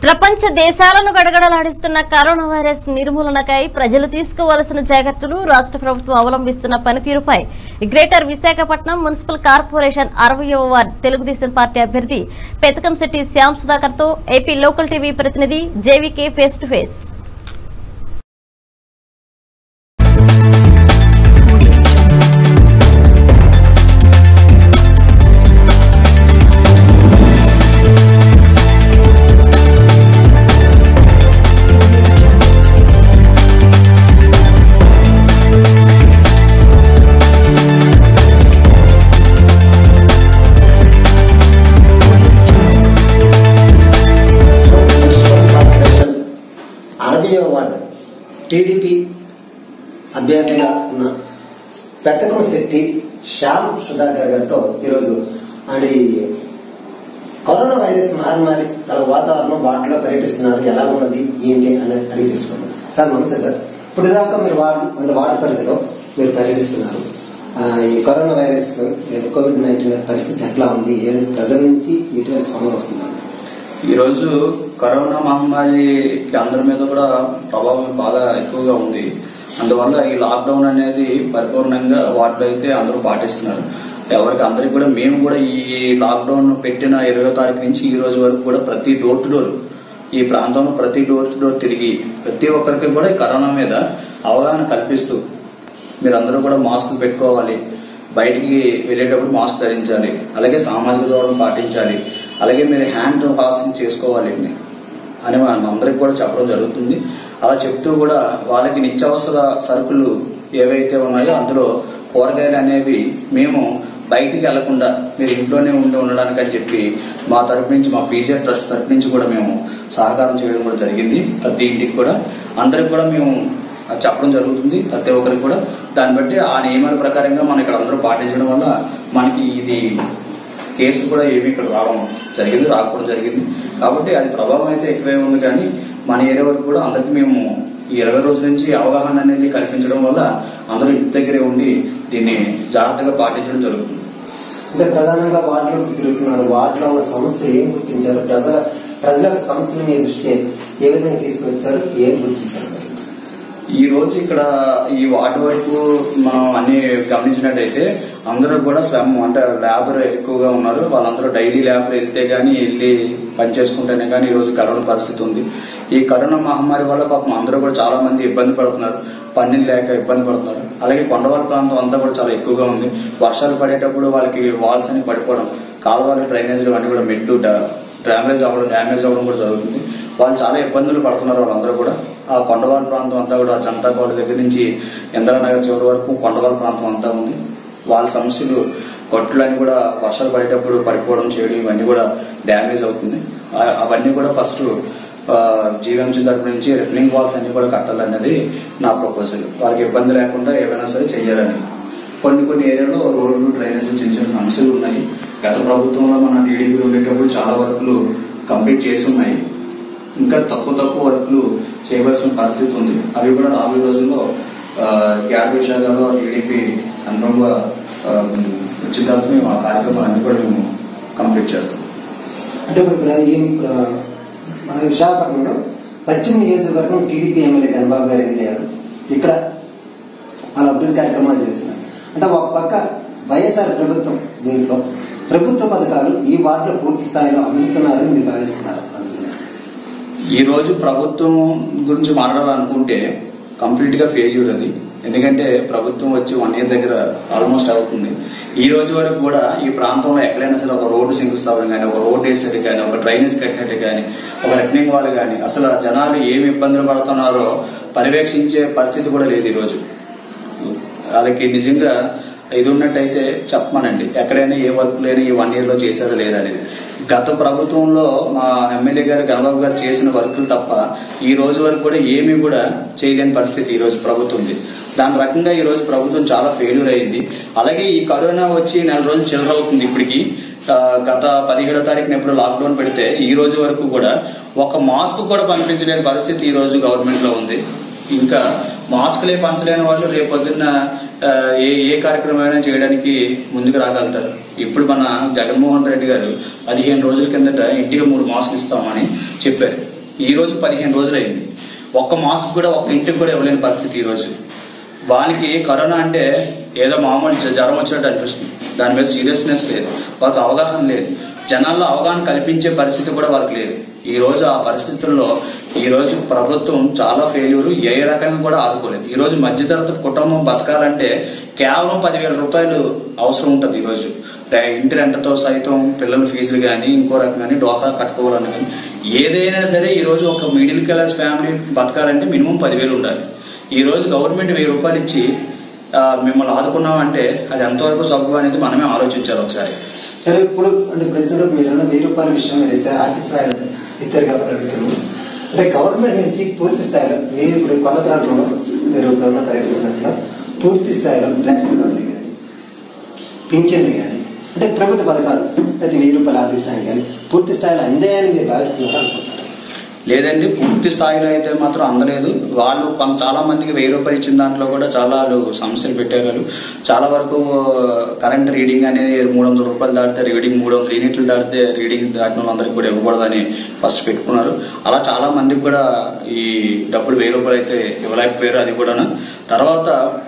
ప్రపంచ దేశాలను గడగడలాడిస్తున్న corona virus నిర్మూలనకై ప్రజలు తీసుకోవలసిన జాగ్రత్తలు రాష్ట్ర ప్రభుత్వం అవలంబిస్తున్న పనితీరుపై గ్రేటర్ విశాఖపట్నం మున్సిపల్ కార్పొరేషన్ అరవయవ వార్డ్ తెలుగుదేశం పార్టీ అభ్యర్థి పెతకంశెట్టి శ్యామ్ సుధాకర్ తో ఏపీ లోకల్ టీవీ ప్రతినిధి JVK face to face municipal corporation అరవయవ వార్డు టీడీపీ అభ్యర్థిగా ఉన్న పెద్దకం శెట్టి శ్యామ్ సుధాకర్ గారితో ఈరోజు అండ్ ఈ కరోనా వైరస్ మారి మారి తన వాతావరణం వాటిలో పర్యటిస్తున్నారు ఎలా ఉన్నది ఏంటి అని అడిగి తెలుసుకున్నాం సార్ నమస్తే సార్ ఇప్పుడు దాకా మీరు వార్డు అంటే వార్డు పరిధిలో మీరు పర్యటిస్తున్నారు ఆ, ఈ కరోనా వైరస్ కోవిడ్ నైన్టీన్ పరిస్థితి ఎట్లా ఉంది ఏ ప్రజల నుంచి ఎటువంటి సమయం వస్తుంది ఈరోజు కరోనా మహమ్మారికి అందరి మీద కూడా ప్రభావం బాగా ఎక్కువగా ఉంది అందువల్ల ఈ లాక్డౌన్ అనేది పరిపూర్ణంగా వాటిలో అయితే అందరూ పాటిస్తున్నారు ఎవరికి అందరికి కూడా మేము కూడా ఈ లాక్డౌన్ పెట్టిన ఇరవై తారీఖు నుంచి ఈ రోజు వరకు కూడా ప్రతి డోర్ టు డోర్ ఈ ప్రాంతంలో ప్రతి డోర్ టు డోర్ తిరిగి ప్రతి ఒక్కరికి కూడా ఈ కరోనా మీద అవగాహన కల్పిస్తూ మీరందరూ కూడా మాస్కులు పెట్టుకోవాలి బయటికి వెళ్ళేటప్పుడు మాస్క్ ధరించాలి అలాగే సామాజిక దూరం పాటించాలి అలాగే మీరు హ్యాండ్ వాషింగ్ చేసుకోవాలి అని మనం అందరికి కూడా చెప్పడం జరుగుతుంది అలా చెప్తూ కూడా వాళ్ళకి నిత్యావసర సరుకులు ఏవైతే ఉన్నాయో అందులో కూరగాయలు అనేవి మేము బయటికి వెళ్లకుండా మీరు ఇంట్లోనే ఉండి ఉండడానికి అని చెప్పి మా తరపు నుంచి మా పీజీ ట్రస్ట్ తరపు నుంచి కూడా మేము సహకారం చేయడం కూడా జరిగింది ప్రతి ఇంటికి కూడా అందరికి కూడా మేము అది చెప్పడం జరుగుతుంది ప్రతి ఒక్కరికి కూడా దాన్ని బట్టి ఆ నియమాల ప్రకారంగా మనం ఇక్కడ అందరూ పాటించడం వల్ల మనకి ఇది కేసు కూడా ఏమి ఇక్కడ రావడం జరిగింది రాకపోవడం జరిగింది కాబట్టి అది ప్రభావం అయితే ఎక్కువే ఉంది కానీ మన ఏరియా వరకు కూడా అందరికీ మేము ఈ ఇరవై రోజుల నుంచి అవగాహన అనేది కల్పించడం వల్ల అందరూ ఇంటి దగ్గరే ఉండి దీన్ని జాగ్రత్తగా పాటించడం జరుగుతుంది అంటే ప్రధానంగా వార్డులోకి తిరుగుతున్నారు వార్డులో ఉన్న సమస్యలు ఏం గుర్తించారు ప్రజల ప్రజల యొక్క సమస్యలు మీ దృష్టి ఏ విధంగా తీసుకొచ్చారు ఏం గుర్తించారు ఈ రోజు ఇక్కడ ఈ వార్డు వరకు మనం అన్ని గమనించినట్టయితే అందరూ కూడా శ్రమ అంటే లేబర్ ఎక్కువగా ఉన్నారు వాళ్ళందరూ డైలీ లేబర్ వెళ్తే గానీ వెళ్ళి పని చేసుకుంటేనే కానీ ఈ రోజు కరోనా పరిస్థితి ఉంది ఈ కరోనా మహమ్మారి వల్ల పాపం అందరూ కూడా చాలా మంది ఇబ్బంది పడుతున్నారు పన్నీళ్ళు లేక ఇబ్బంది పడుతున్నారు అలాగే కొండవాళ్ళ ప్రాంతం అంతా కూడా చాలా ఎక్కువగా ఉంది వర్షాలు పడేటప్పుడు వాళ్ళకి వాల్స్ అని పడిపోవడం కాలువలు డ్రైనేజీలు అన్ని కూడా మెట్లు డా- డ్యామేజ్ అవ్వడం డ్యామేజ్ అవ్వడం కూడా జరుగుతుంది వాళ్ళు చాలా ఇబ్బందులు పడుతున్నారు వాళ్ళందరూ కూడా ఆ కొండవాళ్ళ ప్రాంతం అంతా కూడా జనతా కాలేజ్ దగ్గర నుంచి ఇంద్రానగర్ చివరి వరకు కొండవాళ్ళ ప్రాంతం అంతా ఉంది వాళ్ళ సమస్యలు కొట్లని కూడా వర్షాలు పడేటప్పుడు పడిపోవడం చేయడం ఇవన్నీ కూడా డ్యామేజ్ అవుతుంది ఆ- అవన్నీ కూడా ఫస్ట్ జీవీఎంసీ తరపు నుంచి రిటర్నింగ్ వాల్స్ అన్ని కూడా కట్టాలన్నది నా ప్రపోజల్ వాళ్ళకి ఇబ్బంది లేకుండా ఏమైనా సరే చెయ్యాలని కొన్ని కొన్ని ఏరియాలో రోడ్లు డ్రైనేజ్ చిన్న చిన్న సమస్యలు ఉన్నాయి గత ప్రభుత్వంలో మన టీడీపీ ఉండేటప్పుడు చాలా వర్కులు కంప్లీట్ చేసి ఉన్నాయి ఇంకా తక్కువ తక్కువ వర్కులు చేయవలసిన పరిస్థితి ఉంది అవి కూడా రాబోయే రోజుల్లో ఆ, గ్యాప్ విషయాలలో టీడీపీ కన్ఫర్మ్ గా ఆ, వచ్చిన తర్వాత మేము ఆ కార్యక్రమాలన్నీ కూడా మేము కంప్లీట్ చేస్తాం అంటే ఇప్పుడు ఇక్కడ ఏం ఇక్కడ మన విశాఖపట్నంలో పశ్చిమ నియోజకవర్గం టీడీపీ ఎమ్మెల్యే గణబాబు గారు ఎన్నికయ్యారు ఇక్కడ వాళ్ళ అభివృద్ధి కార్యక్రమాలు చేస్తున్నారు అంటే ఒక పక్క వైఎస్ఆర్ ప్రభుత్వం దీంట్లో ప్రభుత్వ పథకాలు ఈ వార్డులో పూర్తి స్థాయిలో అందుతున్నారని మీరు భావిస్తున్నారు ఈ రోజు ప్రభుత్వం గురించి మాట్లాడాలనుకుంటే కంప్లీట్ గా ఫెయిల్యూర్ అది ఎందుకంటే ప్రభుత్వం వచ్చి వన్ ఇయర్ దగ్గర ఆల్మోస్ట్ అవుతుంది ఈ రోజు వరకు కూడా ఈ ప్రాంతంలో ఎక్కడైనా సరే ఒక రోడ్డు శంకుస్థాపన కానీ ఒక రోడ్డు వేసేది కానీ ఒక డ్రైనేజ్ కట్టినట్టు కానీ ఒక రిటర్నింగ్ వాళ్ళు కానీ అసలు ఆ జనాలు ఏమి ఇబ్బందులు పడుతున్నారో పర్యవేక్షించే పరిస్థితి కూడా లేదు ఈ రోజు వాళ్ళకి నిజంగా ఇది ఉన్నట్టయితే చెప్పమనండి ఎక్కడైనా ఏ వర్క్ లేని ఈ వన్ ఇయర్ లో చేశారో లేదనేది గత ప్రభుత్వంలో మా ఎమ్మెల్యే గారు గణబాబు గారు చేసిన వర్కులు తప్ప ఈ రోజు వరకు కూడా ఏమీ కూడా చేయలేని పరిస్థితి ఈ రోజు ప్రభుత్వం ఉంది దాని రకంగా ఈ రోజు ప్రభుత్వం చాలా ఫెయిల్యూర్ అయింది అలాగే ఈ కరోనా వచ్చి నెల రోజులు చిల్లర అవుతుంది ఇప్పటికి ఆ, గత పదిహేడో తారీఖున ఎప్పుడు లాక్డౌన్ పెడితే ఈ రోజు వరకు కూడా ఒక మాస్క్ కూడా పంపించలేని పరిస్థితి ఈ రోజు గవర్నమెంట్ లో ఉంది ఇంకా మాస్కులే పంచలేని వాళ్ళు రేపొద్దున్న ఆ, ఏ ఏ కార్యక్రమం అయినా చేయడానికి ముందుకు రాగలుగుతారు ఇప్పుడు మన జగన్మోహన్ రెడ్డి గారు పదిహేను రోజుల కిందట ఇంటికి మూడు మాస్కులు ఇస్తామని చెప్పారు ఈ రోజు పదిహేను రోజులు అయింది ఒక్క మాస్క్ కూడా ఒక్క ఇంటికి కూడా ఇవ్వలేని పరిస్థితి ఈ రోజు వాళ్ళకి కరోనా అంటే ఏదో మామూలు జ- జ్వరం వచ్చినట్టు అనిపిస్తుంది దాని మీద సీరియస్నెస్ లేదు వాళ్ళకి అవగాహన లేదు జనాల్లో అవగాహన కల్పించే పరిస్థితి కూడా వాళ్ళకి లేదు ఈ రోజు ఆ పరిస్థితుల్లో ఈ రోజు ప్రభుత్వం చాలా ఫెయిల్యూర్ ఏ రకంగా కూడా ఆదుకోలేదు ఈ రోజు మధ్యతరగతి కుటుంబం బతకాలంటే కేవలం పదివేల రూపాయలు అవసరం ఉంటుంది ఈ రోజు రే- ఇంటి రెంటతో సైతం పిల్లల ఫీజులు కానీ ఇంకో రకం కానీ డోకా కట్టుకోవాలని కానీ ఏదైనా సరే ఈ రోజు ఒక మిడిల్ క్లాస్ ఫ్యామిలీ బతకాలంటే మినిమం పదివేలు ఉండాలి ఈ రోజు గవర్నమెంట్ వెయ్యి రూపాయలు ఇచ్చి ఆ, మిమ్మల్ని ఆదుకున్నామంటే అది ఎంతవరకు సబ్బు అనేది మనమే ఆలోచించాలి ఒకసారి సరే ఇప్పుడు అంటే ప్రస్తుతం మీరు అన్న వెయ్యి రూపాయల విషయం మీరు ఇస్తే ఆర్థిక సహాయం ఇద్దరు కాబట్టి అడుగుతున్నాను అంటే గవర్నమెంట్ నుంచి పూర్తి స్థాయిలో మీరు ఇప్పుడు కొత్త ప్రాంతంలో మీరు ఇప్పుడు ఉన్న పర్యటనలో పూర్తి స్థాయిలో రేషన్ కార్డులు కానీ పింఛన్లు కానీ అంటే ప్రభుత్వ పథకాలు అయితే వెయ్యి రూపాయల ఆర్థిక సాయం కానీ పూర్తి స్థాయిలో అందాయని మీరు భావిస్తున్నారు అనుకుంటున్నారు లేదండి పూర్తి స్థాయిలో అయితే మాత్రం అందలేదు వాళ్ళు కొంత చాలా మందికి వెయ్యి రూపాయలు ఇచ్చిన దాంట్లో కూడా చాలా వాళ్ళు సమస్యలు పెట్టేవారు చాలా వరకు కరెంట్ రీడింగ్ అనేది మూడు వందల రూపాయలు దాటితే రీడింగ్ మూడు వందల యూనిట్లు దాటితే రీడింగ్ దాటిన వాళ్ళందరికీ కూడా ఇవ్వకూడదని ఫస్ట్ పెట్టుకున్నారు అలా చాలా మందికి కూడా ఈ డబ్బులు వెయ్యి రూపాయలు అయితే ఇవ్వలేకపోయారు అది కూడా తర్వాత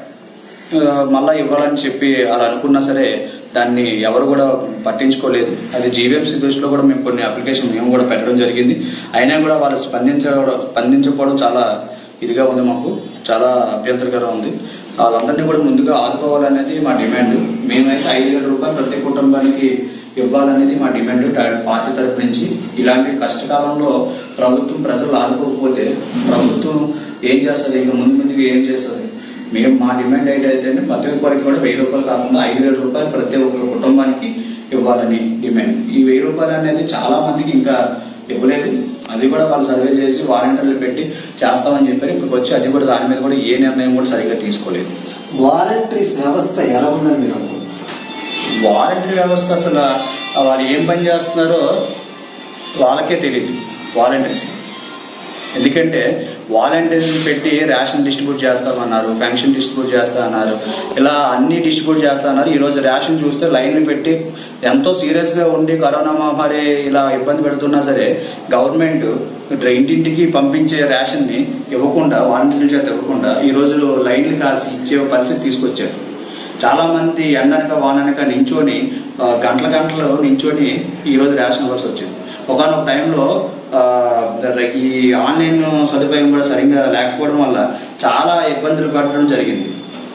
ఆ, మళ్ళా ఇవ్వాలని చెప్పి అలా అనుకున్నా సరే దాన్ని ఎవరు కూడా పట్టించుకోలేదు అది జీవీఎంసీ దృష్టిలో కూడా మేము కొన్ని అప్లికేషన్ మేము కూడా పెట్టడం జరిగింది అయినా కూడా వాళ్ళు స్పందించడం స్పందించకపోవడం చాలా ఇదిగా ఉంది మాకు చాలా అభ్యంతరకరం ఉంది వాళ్ళందరినీ కూడా ముందుగా ఆదుకోవాలనేది మా డిమాండ్ మేమైతే ఐదు వేల రూపాయలు ప్రతి కుటుంబానికి ఇవ్వాలనేది మా డిమాండ్ పార్టీ తరఫు నుంచి ఇలాంటి కష్టకాలంలో ప్రభుత్వం ప్రజలు ఆదుకోకపోతే ప్రభుత్వం ఏం చేస్తుంది ఇంకా ముందు ముందుకు ఏం చేస్తుంది మేము మా డిమాండ్ ఏంటంటే ప్రతి ఒక్కరికి కూడా వెయ్యి రూపాయలు కాకుండా ఐదు వేల రూపాయలు ప్రతి ఒక్క కుటుంబానికి ఇవ్వాలని డిమాండ్ ఈ వెయ్యి రూపాయలు అనేది చాలా మందికి ఇంకా ఇవ్వలేదు అది కూడా వాళ్ళు సర్వే చేసి వాలంటీర్లు పెట్టి చేస్తామని చెప్పారు ఇప్పటికి వచ్చి అది కూడా దాని మీద కూడా ఏ నిర్ణయం కూడా సరిగ్గా తీసుకోలేదు వాలంటీర్స్ వ్యవస్థ ఎలా ఉందని మీరు అనుకుంటున్నారు వాలంటీర్ వ్యవస్థ అసలు వారు ఏం పని చేస్తున్నారో వాళ్ళకే తెలియదు వాలంటీర్స్ ఎందుకంటే వాలంటీర్స్ పెట్టి రేషన్ డిస్ట్రిబ్యూట్ చేస్తామన్నారు పెన్షన్ డిస్ట్రిబ్యూట్ చేస్తామన్నారు ఇలా అన్ని డిస్ట్రిబ్యూట్ చేస్తామన్నారు ఈ రోజు రేషన్ చూస్తే లైన్లు పెట్టి ఎంతో సీరియస్ గా ఉండి కరోనా మహమ్మారి ఇలా ఇబ్బంది పెడుతున్నా సరే గవర్నమెంట్ ఇట్లా ఇంటింటికి పంపించే రేషన్ ని ఇవ్వకుండా వాలంటీర్ల చేత ఇవ్వకుండా ఈ రోజు లైన్లు కాసి ఇచ్చే పరిస్థితి తీసుకొచ్చారు చాలా మంది ఎండనక వాననక నించొని ఆ, గంటల గంటలు నించొని ఈ రోజు రేషన్ ఇవ్వాల్సి వచ్చింది ఒకనొక టైంలో ఆ, ఈ ఆన్లైన్ సదుపాయం కూడా సరిగ్గా లేకపోవడం వల్ల చాలా ఇబ్బందులు పడడం జరిగింది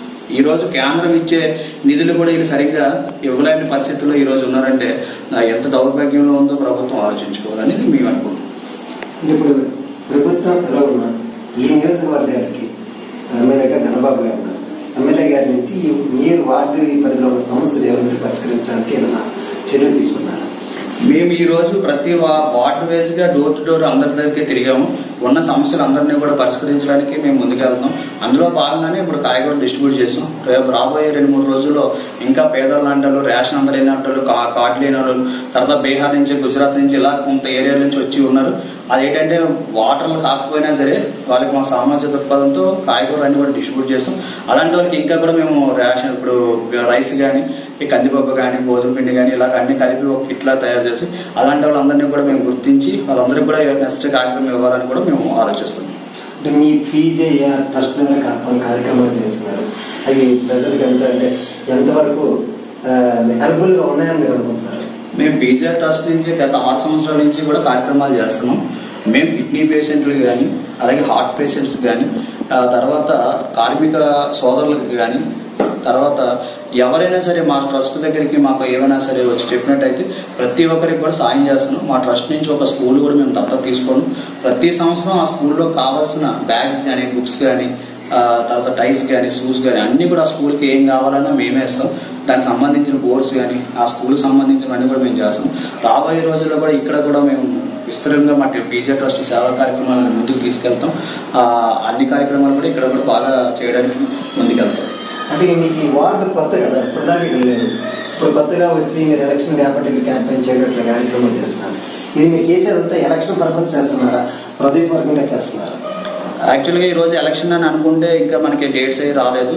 ఈ రోజు కేంద్రం ఇచ్చే నిధులు కూడా వీళ్ళు సరిగ్గా ఇవ్వలేని పరిస్థితుల్లో ఈ రోజు ఉన్నారంటే ఆ, ఎంత దౌర్భాగ్యంలో ఉందో ప్రభుత్వం ఆలోచించుకోవాలని మేము అనుకుంటున్నాం ఇప్పుడు ప్రభుత్వం ఎలా ఉన్నా ఈ నియోజకవర్గానికి ఎమ్మెల్యేగా గణబాబు గారు ఉన్నారు ఎమ్మెల్యే గారి నుంచి ఈ- మీరు వార్డు ఈ పరిధిలో ఉన్న సమస్యలు ఏమైనా పరిష్కరించడానికి ఏమైనా చర్యలు తీసుకున్నారా మేము ఈ రోజు ప్రతి వా- వార్డు వేస్ గా డోర్ టు డోర్ అందరి దగ్గరికి తిరిగాము ఉన్న సమస్యలు అందరినీ కూడా పరిష్కరించడానికి మేము ముందుకెళ్తున్నాం అందులో భాగంగానే ఇప్పుడు కాయగూరలు డిస్ట్రిబ్యూట్ చేసాం రేపు రాబోయే రెండు మూడు రోజుల్లో ఇంకా పేదలు అంటారు రేషన్ అందలేని అంటారు కార్డు లేని వాళ్ళు తర్వాత బీహార్ నుంచి గుజరాత్ నుంచి ఇలా కొంత ఏరియాల నుంచి వచ్చి ఉన్నారు అదేంటంటే వాటర్లు కాకపోయినా సరే వాళ్ళకి మా సామాజిక దృక్పథంతో కాయగూరలు అన్ని కూడా డిస్ట్రిబ్యూట్ చేస్తాం అలాంటి వాళ్ళకి ఇంకా కూడా మేము రేషన్ ఇప్పుడు రైస్ కానీ ఈ కందిపప్పు కానీ గోధుమ పిండి కానీ ఇలాగ అన్ని కలిపి ఒక కిట్లా తయారు చేసి అలాంటి వాళ్ళందరినీ కూడా మేము గుర్తించి వాళ్ళందరికీ కూడా నెక్స్ట్ కార్యక్రమం ఇవ్వాలని కూడా మేము ఆలోచిస్తున్నాం అంటే మీ పీజేఆర్ ట్రస్ట్ ద్వారా కాపాడు కార్యక్రమాలు చేస్తున్నారు అవి ప్రజలకు ఎంత అంటే ఎంతవరకు హెల్ప్ఫుల్ గా ఉన్నాయని మీరు అనుకుంటున్నారు మేము పీజీఆర్ ట్రస్ట్ నుంచి గత ఆరు సంవత్సరాల నుంచి కూడా కార్యక్రమాలు చేస్తున్నాం మేము కిడ్నీ పేషెంట్లు కానీ అలాగే హార్ట్ పేషెంట్స్ కానీ తర్వాత కార్మిక సోదరులకు కానీ తర్వాత ఎవరైనా సరే మా ట్రస్ట్ దగ్గరికి మాకు ఏమైనా సరే వచ్చి చెప్పినట్టయితే ప్రతి ఒక్కరికి కూడా సాయం చేస్తున్నాం మా ట్రస్ట్ నుంచి ఒక స్కూల్ కూడా మేము దత్తత తీసుకోను ప్రతి సంవత్సరం ఆ స్కూల్లో కావాల్సిన బ్యాగ్స్ కానీ బుక్స్ కానీ ఆ, తర్వాత టైస్ కానీ షూస్ కానీ అన్ని కూడా ఆ స్కూల్కి ఏం కావాలన్నా మేమే ఇస్తాం దానికి సంబంధించిన కోర్స్ కానీ ఆ స్కూల్కి సంబంధించినవన్నీ కూడా మేము చేస్తాం రాబోయే రోజుల్లో కూడా ఇక్కడ కూడా మేము విస్తృతంగా మా పీజే ట్రస్ట్ సేవా కార్యక్రమాలను ముందుకు తీసుకెళ్తాం ఆ, అన్ని కార్యక్రమాలు కూడా ఇక్కడ కూడా బాగా చేయడానికి ముందుకెళ్తాం అంటే మీకు ఈ వార్డు కొత్త కదా ఇప్పుడు దాకా వెళ్ళలేదు ఇప్పుడు కొత్తగా వచ్చి మీరు ఎలక్షన్ కాబట్టి క్యాంపెయిన్ చేయడం కార్యక్రమం చేస్తున్నారు ఇది మీరు చేసేదంతా ఎలక్షన్ పర్పస్ చేస్తున్నారా హృదయపూర్వకంగా చేస్తున్నారా యాక్చువల్గా ఈ రోజు ఎలక్షన్ అని అనుకుంటే ఇంకా మనకి డేట్స్ అవి రాలేదు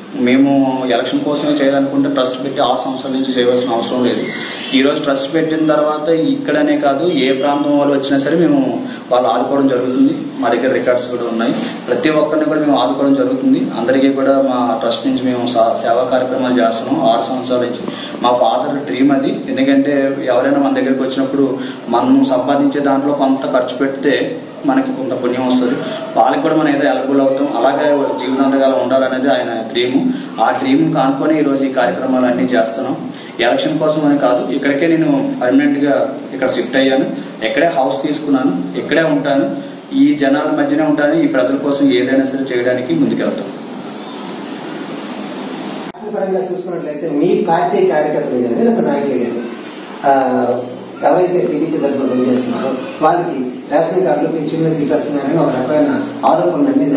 మేము ఎలక్షన్ కోసమే చేయాలనుకుంటే ట్రస్ట్ పెట్టి ఆరు సంవత్సరాల నుంచి చేయవలసిన అవసరం లేదు ఈ రోజు ట్రస్ట్ పెట్టిన తర్వాత ఇక్కడనే కాదు ఏ ప్రాంతం వాళ్ళు వచ్చినా సరే మేము వాళ్ళు ఆదుకోవడం జరుగుతుంది మా దగ్గర రికార్డ్స్ కూడా ఉన్నాయి ప్రతి ఒక్కరిని కూడా మేము ఆదుకోవడం జరుగుతుంది అందరికీ కూడా మా ట్రస్ట్ నుంచి మేము సా- సేవా కార్యక్రమాలు చేస్తున్నాం ఆరు సంవత్సరాల నుంచి మా ఫాదర్ డ్రీమ్ అది ఎందుకంటే ఎవరైనా మన దగ్గరికి వచ్చినప్పుడు మనం సంపాదించే దాంట్లో కొంత ఖర్చు పెడితే మనకి కొంత పుణ్యం వస్తుంది వాళ్ళకి కూడా మనం ఏదో ఎలబుల్ అవుతాం అలాగే జీవనాంతకాలం ఉండాలనేది ఆయన డ్రీమ్ ఆ డ్రీమ్ కానుకొని ఈ రోజు ఈ కార్యక్రమాలు అన్ని చేస్తున్నాం ఎలక్షన్ కోసం అని కాదు ఇక్కడికే నేను పర్మనెంట్ గా ఇక్కడ షిఫ్ట్ అయ్యాను ఇక్కడే హౌస్ తీసుకున్నాను ఇక్కడే ఉంటాను ఈ జనాల మధ్యనే ఉంటాను ఈ ప్రజల కోసం ఏదైనా సరే చేయడానికి ముందుకెళ్తాం పార్టీ పరంగా చూసుకున్నట్లయితే మీ పార్టీ కార్యకర్తలు కానీ లేదా నాయకులు కానీ ఆ, ఎవరైతే టీడీపీ తరఫున పనిచేస్తున్నారో వాళ్ళకి రేషన్ కార్డులు పెన్షన్లు తీసేస్తున్నారని ఒక రకమైన ఆరోపణలు అన్ని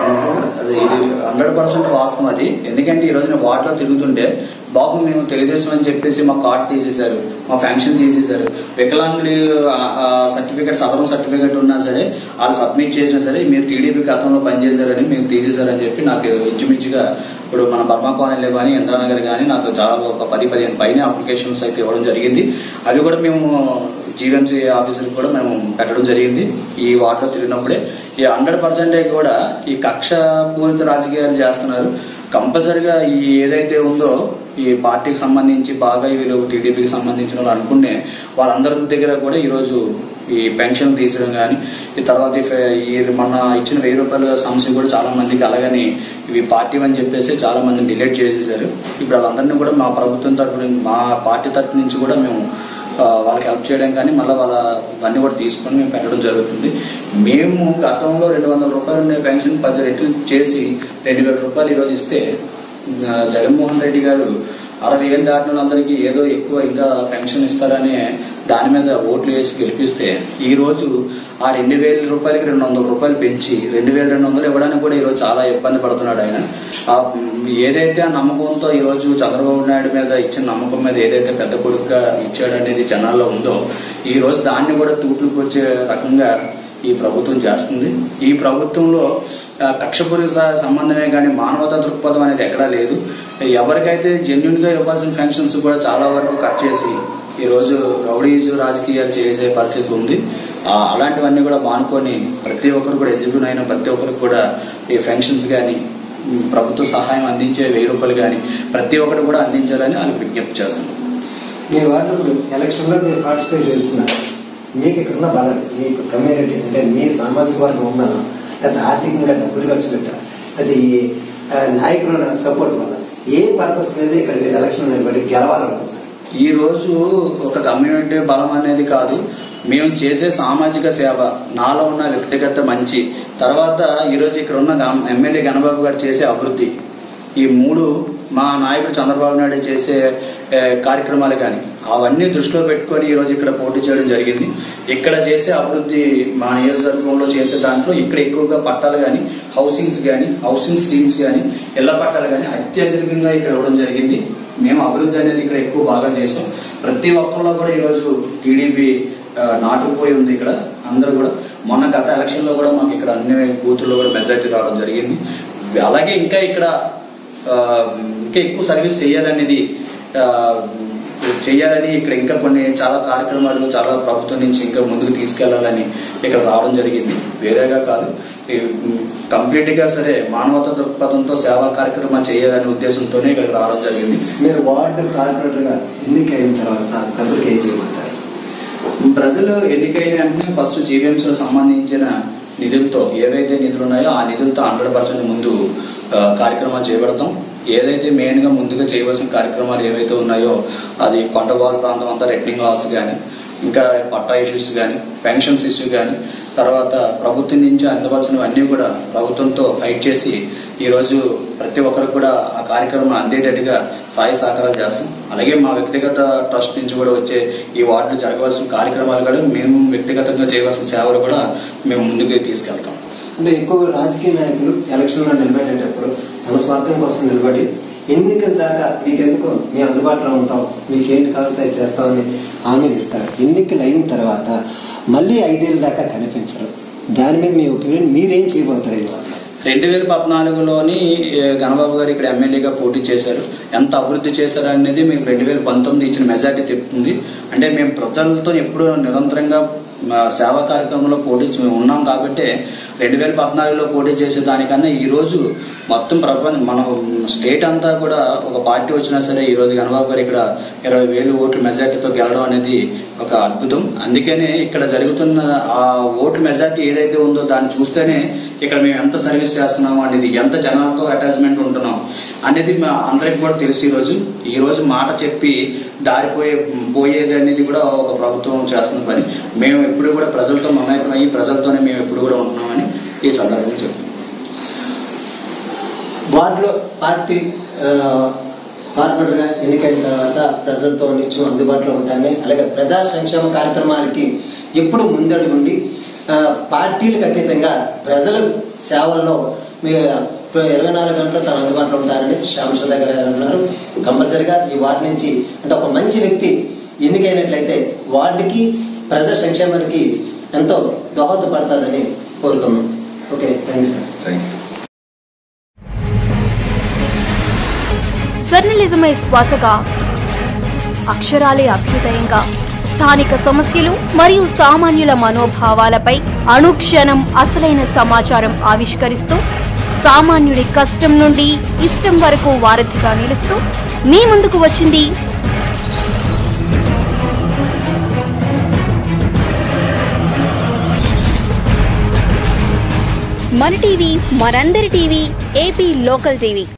అది ఇది హండ్రెడ్ పర్సెంట్ వాస్తవం అది ఎందుకంటే ఈ రోజు నేను వార్డులో తిరుగుతుంటే బాబు మేము తెలుగుదేశం అని చెప్పేసి మా కార్డు తీసేశారు మా ఫంక్షన్ తీసేశారు వికలాంగుడి సర్టిఫికేట్ సదరం సర్టిఫికేట్ ఉన్నా సరే వాళ్ళు సబ్మిట్ చేసినా సరే మీరు టీడీపీ గతంలో పనిచేశారని మేము తీసేశారని చెప్పి నాకు ఇంచుమించుగా ఇప్పుడు మన బర్మా కాలనీలో కానీ ఇంద్రానగర్ కానీ నాకు చాలా ఒక పది పదిహేను పైన అప్లికేషన్స్ అయితే ఇవ్వడం జరిగింది అవి కూడా మేము జీవీఎంసీ ఆఫీసర్కి కూడా మేము పెట్టడం జరిగింది ఈ వార్డులో తిరిగినప్పుడే ఈ హండ్రెడ్ పర్సెంటేజ్ కూడా ఈ కక్ష పూరిత రాజకీయాలు చేస్తున్నారు కంపల్సరిగా ఈ ఏదైతే ఉందో ఈ పార్టీకి సంబంధించి బాగా వీళ్ళు టీడీపీకి సంబంధించిన వాళ్ళు అనుకునే వాళ్ళందరి దగ్గర కూడా ఈరోజు ఈ పెన్షన్ తీసడం కానీ ఈ తర్వాత ఈ ఫె- ఈ మొన్న ఇచ్చిన వెయ్యి రూపాయల సమస్య కూడా చాలా మందికి అలాగని ఇవి పార్టీ అని చెప్పేసి చాలా మందిని డిలీట్ చేసేసారు ఇప్పుడు వాళ్ళందరినీ కూడా మా ప్రభుత్వం తరపు నుంచి మా పార్టీ తరపు నుంచి కూడా మేము ఆ, వాళ్ళకి హెల్ప్ చేయడం కానీ మళ్ళీ వాళ్ళ అన్నీ కూడా తీసుకొని మేము పెట్టడం జరుగుతుంది మేము గతంలో రెండు వందల రూపాయలు ఉండే పెన్షన్ పది రెట్లు చేసి రెండు వేల రూపాయలు ఈరోజు ఇస్తే ఆ, జగన్మోహన్ రెడ్డి గారు అరవై ఏళ్ళు దాటిన వాళ్ళందరికీ ఏదో ఎక్కువ ఇంకా పెన్షన్ ఇస్తారని దాని మీద ఓట్లు వేసి గెలిపిస్తే ఈ రోజు ఆ రెండు వేల రూపాయలకి రెండు వందల రూపాయలు పెంచి రెండు వేల రెండు వందలు ఇవ్వడానికి కూడా ఈరోజు చాలా ఇబ్బంది పడుతున్నాడు ఆయన ఆ, మ్, ఏదైతే ఆ నమ్మకంతో ఈ రోజు చంద్రబాబు నాయుడు మీద ఇచ్చిన నమ్మకం మీద ఏదైతే పెద్ద కొడుకుగా ఇచ్చాడు అనేది జనాల్లో ఉందో ఈ రోజు దాన్ని కూడా తూట్లు పొచ్చే రకంగా ఈ ప్రభుత్వం చేస్తుంది ఈ ప్రభుత్వంలో ఆ, కక్షపూరిత సంబంధమే కానీ మానవతా దృక్పథం అనేది ఎక్కడా లేదు ఎవరికైతే జెన్యున్ గా ఇవ్వాల్సిన పెన్షన్స్ కూడా చాలా వరకు కట్ చేసి ఈ రోజు రౌడీస్ రాజకీయాలు చేసే పరిస్థితి ఉంది ఆ, అలాంటివన్నీ కూడా మానుకొని ప్రతి ఒక్కరు కూడా ఎలిజిబుల్ అయిన ప్రతి ఒక్కరికి కూడా ఈ పెన్షన్స్ కానీ ప్రభుత్వ సహాయం అందించే వెయ్యి రూపాయలు కానీ ప్రతి ఒక్కరు కూడా అందించాలని వాళ్ళు విజ్ఞప్తి చేస్తున్నాం మీ వార్డు ఎలక్షన్ లో మీరు పార్టిసిపేట్ చేస్తున్నారు మీకు ఇక్కడ ఉన్న బలం మీకు కమ్యూనిటీ అంటే మీ సామాజిక వర్గం ఉందనో లేదా ఆర్థికంగా డబ్బులు ఖర్చు పెట్టారు అది ఆ, నాయకుల సపోర్ట్ వల్ల ఏ పర్పస్ మీద ఇక్కడ మీరు ఎలక్షన్ నిలబడి గెలవాలనుకుంటున్నారు ఈ రోజు ఒక కమ్యూనిటీ బలం అనేది కాదు మేము చేసే సామాజిక సేవ నాలో ఉన్న వ్యక్తిగత మంచి తర్వాత ఈ రోజు ఇక్కడ ఉన్న గం- ఎమ్మెల్యే గణబాబు గారు చేసే అభివృద్ధి ఈ మూడు మా నాయకుడు చంద్రబాబు నాయుడు చేసే ఏ, కార్యక్రమాలు కానీ అవన్నీ దృష్టిలో పెట్టుకొని ఈ రోజు ఇక్కడ పోటీ చేయడం జరిగింది ఇక్కడ చేసే అభివృద్ధి మా నియోజకవర్గంలో చేసే దాంట్లో ఇక్కడ ఎక్కువగా పట్టాలు కానీ హౌసింగ్స్ కానీ హౌసింగ్ స్కీమ్స్ కానీ ఇళ్ల పట్టాలు కానీ అత్యధికంగా ఇక్కడ ఇవ్వడం జరిగింది మేము అభివృద్ధి అనేది ఇక్కడ ఎక్కువ బాగా చేసాం ప్రతి ఒక్కరిలో కూడా ఈరోజు టీడీపీ ఆ, నాటుకుపోయి ఉంది ఇక్కడ అందరూ కూడా మొన్న గత ఎలక్షన్ లో కూడా మాకు ఇక్కడ అన్ని బూతుల్లో కూడా మెజారిటీ రావడం జరిగింది అలాగే ఇంకా ఇక్కడ ఆ, ఇంకా ఎక్కువ సర్వీస్ చేయాలనేది ఆ, చేయాలని ఇక్కడ ఇంకా కొన్ని చాలా కార్యక్రమాలు చాలా ప్రభుత్వం నుంచి ఇంకా ముందుకు తీసుకెళ్లాలని ఇక్కడ రావడం జరిగింది వేరేగా కాదు కంప్లీట్ గా సరే మానవతా దృక్పథంతో సేవా కార్యక్రమాలు చేయాలనే ఉద్దేశంతోనే ఇక్కడికి రావడం జరిగింది మీరు వార్డు కార్పొరేటర్ గా ఎన్నికైన తర్వాత ప్రజలకు ఏం చేయమంటారు ప్రజలు ఎన్నికైన వెంటనే ఫస్ట్ జీవీఎంసీ సంబంధించిన నిధులతో ఏవైతే నిధులు ఉన్నాయో ఆ నిధులతో హండ్రెడ్ పర్సెంట్ ముందు ఆ, కార్యక్రమాలు చేపడతాం ఏదైతే మెయిన్ గా ముందుగా చేయవలసిన కార్యక్రమాలు ఏవైతే ఉన్నాయో అది కొండవాళ్ళ ప్రాంతం అంతా రెట్నింగ్ హాల్స్ కానీ ఇంకా పట్టా ఇష్యూస్ కానీ పెన్షన్స్ ఇష్యూ కానీ తర్వాత ప్రభుత్వం నుంచి అందవలసినవన్నీ కూడా ప్రభుత్వంతో ఫైట్ చేసి ఈ రోజు ప్రతి ఒక్కరికి కూడా ఆ కార్యక్రమం అందేటట్టుగా సాయి సహకారం చేస్తాం అలాగే మా వ్యక్తిగత ట్రస్ట్ నుంచి కూడా వచ్చే ఈ వార్డులో జరగవలసిన కార్యక్రమాలు కూడా మేము వ్యక్తిగతంగా చేయవలసిన సేవలు కూడా మేము ముందుకు తీసుకెళ్తాం అంటే ఎక్కువ రాజకీయ నాయకులు ఎలక్షన్ లో నిలబడేటప్పుడు తన స్వార్థం కోసం నిలబడి ఎన్నికల దాకా మీకెందుకు మీ అందుబాటులో ఉంటాం మీకేంటి కావాలంటే అది చేస్తామని హామీలు ఇస్తారు ఎన్నికలు అయిన తర్వాత మళ్ళీ ఐదేళ్ళ దాకా కనిపించరు దాని మీద మీ ఒపీనియన్ మీరేం చేయబోతారు ఇవాళ రెండు వేల పద్నాలుగులోని ఏ, గణబాబు గారు ఇక్కడ ఎమ్మెల్యేగా పోటీ చేశారు ఎంత అభివృద్ధి చేశారు అనేది మీకు రెండు వేల పంతొమ్మిది ఇచ్చిన మెజార్టీ చెప్తుంది అంటే మేము ప్రజలతో ఎప్పుడూ నిరంతరంగా మా సేవా కార్యక్రమంలో పోటీ చే- ఉన్నాం కాబట్టి రెండు వేల పద్నాలుగులో పోటీ చేసే దానికన్నా ఈ రోజు మొత్తం ప్రపంచం మన స్టేట్ అంతా కూడా ఒక పార్టీ వచ్చినా సరే ఈ రోజు గణబాబు గారు ఇక్కడ ఇరవై వేలు ఓట్ల మెజార్టీతో గెలవడం అనేది ఒక అద్భుతం అందుకనే ఇక్కడ జరుగుతున్న ఆ ఓట్ల మెజార్టీ ఏదైతే ఉందో దాన్ని చూస్తేనే ఇక్కడ మేము ఎంత సర్వీస్ చేస్తున్నాము అనేది ఎంత జనాలతో అటాచ్మెంట్ ఉంటున్నాం అనేది మా అందరికి కూడా తెలుసు ఈ రోజు ఈ రోజు మాట చెప్పి దారిపోయే పోయేది అనేది కూడా ఒక ప్రభుత్వం చేస్తున్న పని మేము ఎప్పుడు కూడా ప్రజలతో మమేకం అయ్యి ప్రజలతోనే మేము ఎప్పుడు కూడా ఉంటున్నామని ఈ సందర్భంగా చెప్తున్నాం వార్డులో పార్టీ ఆ, కార్పొరేటర్ గా ఎన్నికైన తర్వాత ప్రజలతో నిత్యం అందుబాటులో ఉంటాయని అలాగే ప్రజా సంక్షేమ కార్యక్రమాలకి ఎప్పుడు ముందడుగు ఉండి ఆ, పార్టీలకు అతీతంగా ప్రజల సేవల్లో మీ ఇరవై నాలుగు గంటలు తన అందుబాటులో ఉంటారని శ్యామ సుధా గారు అంటున్నారు కంపల్సరిగా ఈ వార్డు నుంచి అంటే ఒక మంచి వ్యక్తి ఎన్నికైనట్లయితే వార్డుకి ప్రజా సంక్షేమానికి ఎంతో దోహదపడుతుందని కోరుకున్నాం okay thank you sir thank you జర్నలిజమే శ్వాసగా అక్షరాలే అభ్యుదయంగా స్థానిక సమస్యలు మరియు సామాన్యుల మనోభావాలపై అనుక్షణం అసలైన సమాచారం ఆవిష్కరిస్తూ సామాన్యుడి కష్టం నుండి ఇష్టం వరకు వారధిగా నిలుస్తూ మీ ముందుకు వచ్చింది మన టీవీ మనందరి టీవీ ఏపీ లోకల్ టీవీ